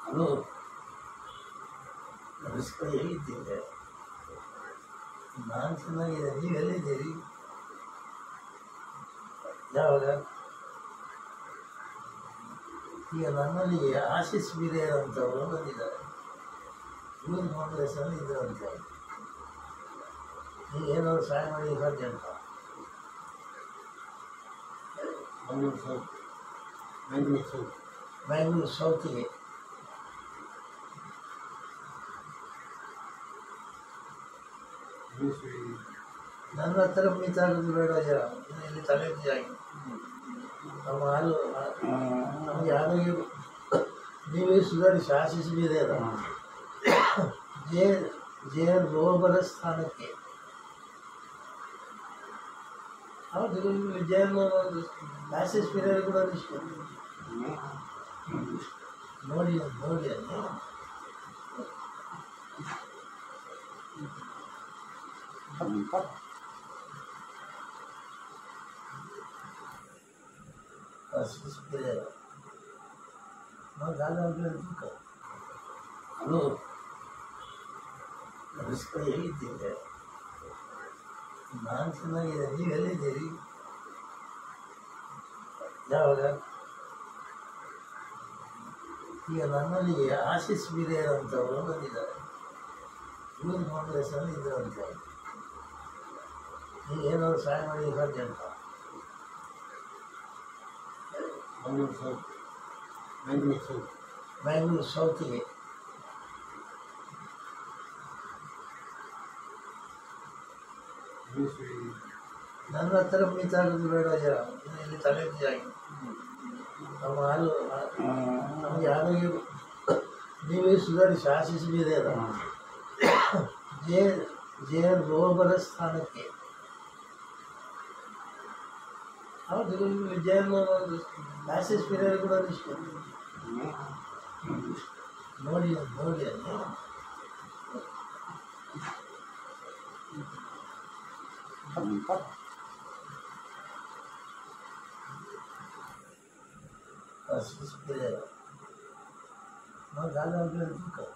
hello ನಮಸ್ಕಾರ ಹೇಗಿದ್ದೀರಿ ನಾನು ಚೆನ್ನಾಗಿದೆ ನೀವು ಎಲ್ಲಿದ್ದೀರಿ ಯಾವಾಗ ಈಗ ನನ್ನಲ್ಲಿ ಆಶೀಸ್ ಬಿರಿಯರ್ ಅಂತವರು ಬಂದಿದ್ದಾರೆ ಯೂತ್ ಕಾಂಗ್ರೆಸ್ಸಲ್ಲಿ ಇದ್ರಂತೆ ನೀವು ಏನಾದ್ರು ಸಹಾಯ ಮಾಡಿ ಸಾಧ್ಯ ಅಂತ ಮಂಗಳೂರು ಸೌತ್ ಮಂಗಳೂರು ಸೌತ್ ಬ್ಯಾಂಗ್ಳೂರು ಸೌತಿಗೆ ನನ್ನ ಹತ್ರ ಮಿತಾಗೋದು ಬೇಡ ಜನ ಇಲ್ಲಿ ತಲೆ ಆಗಿ ನಮ್ಮ ಹಾಲು ನಮಗೆ ಆರೋಗ್ಯ ನೀವೇ ಸುಧಾರಿಸಿ ಆಶಿಸಲಿದೆ ಅಲ್ಲ ಜೆ ಜೆ ರೋಗರ ಸ್ಥಾನಕ್ಕೆ ಹೌದು ಜೈಲು ಆಶಿಸ್ ಪೀರಿಯಡ್ ಕೂಡ ಇಷ್ಟು ನೋಡಿ ನೋಡಿ ಅಲ್ಲಿ ಆಶಿಸ್ ಪೀರಿಯಡ್ ನಾವು ಗಾಳಿ ತೂಕ ಹಲೋ ನಮಸ್ಕಾರ ಹೇಗಿದ್ದೀರಿ ನಾನು ಚೆನ್ನಾಗಿದೆ ನೀವು ಎಲ್ಲಿದ್ದೀರಿ ಯಾವಾಗ ಈಗ ನನ್ನಲ್ಲಿ ಆಶೀಸ್ ಬಿರಿಯರ್ ಅಂತವರು ಬಂದಿದ್ದಾರೆ ಯೂತ್ ಕಾಂಗ್ರೆಸ್ಸಲ್ಲಿ ಇದ್ರಂತೆ ನೀವು ಏನಾದ್ರು ಸಹಾಯ ಮಾಡಿ ಸಾಧ್ಯ ಅಂತ ಮಂಗಳೂರು ಸೌತ್ ಮಂಗಳೂರು ಸೌತ್ ಬ್ಯಾಂಗ್ಳೂರು ಸೌತಿಗೆ ನನ್ನ ಹತ್ರ ಮಿತಾಗೋದು ಬೇಡ ಜನ ಇಲ್ಲಿ ತಲೆ ಆಗಿ ನಮ್ಮ ಹಾಲು ನಮಗೆ ಆರೋಗ್ಯ ನೀವೇ ಸುಧಾರಿಸಿ ಆಶಿಸಲಿದೆ ಅಲ್ಲ ಜೆ ಜೆ ರೋಗರ ಸ್ಥಾನಕ್ಕೆ ಹೌದು ಜೈಲು ಆಶೀಸ್ ಪೀರಿಯಡ್ ಕೂಡ ಇಷ್ಟು ನೋಡಿ ನೋಡಿ ಅಲ್ಲಿ ಆಶೀಸ್ ಪೀರಿಯಡ್ ನಾವು ಗಾಳಿ ತೂಕ